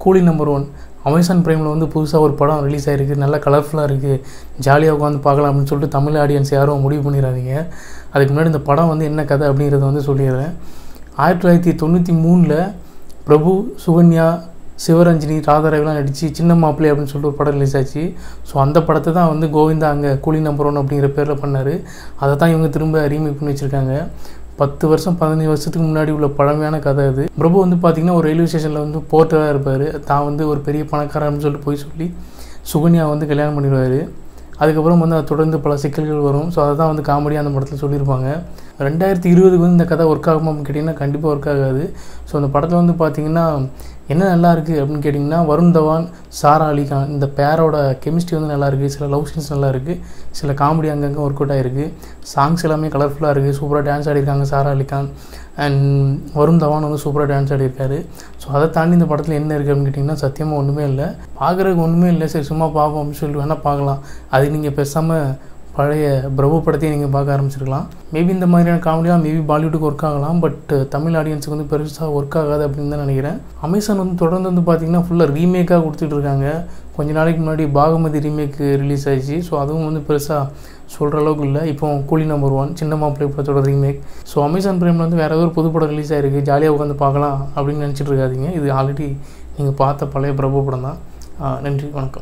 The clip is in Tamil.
கூலி நம்பர் ஒன் அமேசான் பிரைமில் வந்து புதுசாக ஒரு படம் ரிலீஸ் ஆகிருக்கு நல்லா கலர்ஃபுல்லாக இருக்குது ஜாலியாக உட்காந்து பார்க்கலாம் அப்படின்னு சொல்லிட்டு தமிழ் ஆடியன்ஸ் யாரும் முடிவு பண்ணிடாதீங்க அதுக்கு முன்னாடி இந்த படம் வந்து என்ன கதை அப்படிங்கிறத வந்து சொல்லிடுறேன் ஆயிரத்தி தொள்ளாயிரத்தி தொண்ணூற்றி மூணில் பிரபு சுகன்யா சிவரஞ்சனி ராதாரவிலாம் நடித்து சின்ன மாப்பிள்ளை அப்படின்னு சொல்லிட்டு ஒரு படம் ரிலீஸ் ஆச்சு ஸோ அந்த படத்தை தான் வந்து கோவிந்தா அங்கே கூலி நம்பர் ஒன் அப்படிங்கிற பேரில் பண்ணார் அதை தான் இவங்க திரும்ப ரீமேக் பண்ணி வச்சுருக்காங்க பத்து வருஷம் பதினஞ்சு வருஷத்துக்கு முன்னாடி உள்ள பழமையான கதை அது பிரபு வந்து பார்த்திங்கன்னா ஒரு ரயில்வே ஸ்டேஷனில் வந்து போர்ட்டராக இருப்பார் தான் வந்து ஒரு பெரிய பணக்காரன்னு சொல்லிட்டு போய் சொல்லி சுகன்யா வந்து கல்யாணம் பண்ணிடுவார் அதுக்கப்புறம் வந்து அது தொடர்ந்து பல சிக்கல்கள் வரும் ஸோ அதை தான் வந்து காமெடியாக அந்த படத்தில் சொல்லியிருப்பாங்க ரெண்டாயிரத்தி இருபதுக்கு வந்து இந்த கதை ஒர்க் ஆகுமா அப்படின்னு கேட்டிங்கன்னா கண்டிப்பாக ஒர்க் ஆகாது ஸோ அந்த படத்தில் வந்து பார்த்திங்கன்னா என்ன நல்லா இருக்குது அப்படின்னு கேட்டிங்கன்னா வருண் தவான் சாரா அலிகான் இந்த பேரோட கெமிஸ்ட்ரி வந்து நல்லா இருக்குது சில லவ் சீன்ஸ் நல்லா இருக்குது சில காமெடி அங்கங்கே ஒர்க் அவுட் ஆகிருக்கு சாங்ஸ் எல்லாமே கலர்ஃபுல்லாக இருக்குது சூப்பராக dance ஆடிருக்காங்க Sarah Ali Khan and Varun Dhawan வந்து சூப்பராக டான்ஸ் ஆடிருக்காரு ஸோ அதை தாண்டி இந்த படத்தில் என்ன இருக்குது அப்படின்னு கேட்டிங்கன்னா சத்தியமாக ஒன்றுமே இல்லை பார்க்குறதுக்கு ஒன்றுமே இல்லை சரி சும்மா பார்ப்போம் அப்படின்னு சொல்லிட்டு வேணால் பார்க்கலாம் அது நீங்கள் பேசாமல் பழைய பிரபு படத்தையும் நீங்கள் பார்க்க ஆரம்பிச்சிருக்கலாம் மேபி இந்த மாதிரியான காமெடியாக மேபி பாலிவுட்டுக்கு ஒர்க் ஆகலாம் பட் தமிழ் ஆடியன்ஸுக்கு வந்து பெருசாக ஒர்க் ஆகாது அப்படின்னு தான் நினைக்கிறேன் அமேசான் வந்து தொடர்ந்து வந்து பார்த்திங்கன்னா ஃபுல்லாக ரீமேக்காக கொடுத்துட்டு இருக்காங்க கொஞ்ச நாளைக்கு முன்னாடி பாகமதி ரீமேக் ரிலீஸ் ஆயிடுச்சு ஸோ அதுவும் வந்து பெருசாக சொல்கிற அளவுக்கு இல்லை இப்போ கூலி நம்பர் ஒன் சின்ன மாப்பிள்ளை படத்தோட ரீமேக் ஸோ அமேசான் பிரைமில் வந்து வேறு ஏதோ ஒரு புது படம் ரிலீஸ் ஆயிருக்கு ஜாலியாக உட்காந்து பார்க்கலாம் அப்படின்னு நினச்சிட்டு இருக்காதீங்க இது ஆல்ரெடி நீங்கள் பார்த்த பழைய பிரபு படம் தான் நன்றி வணக்கம்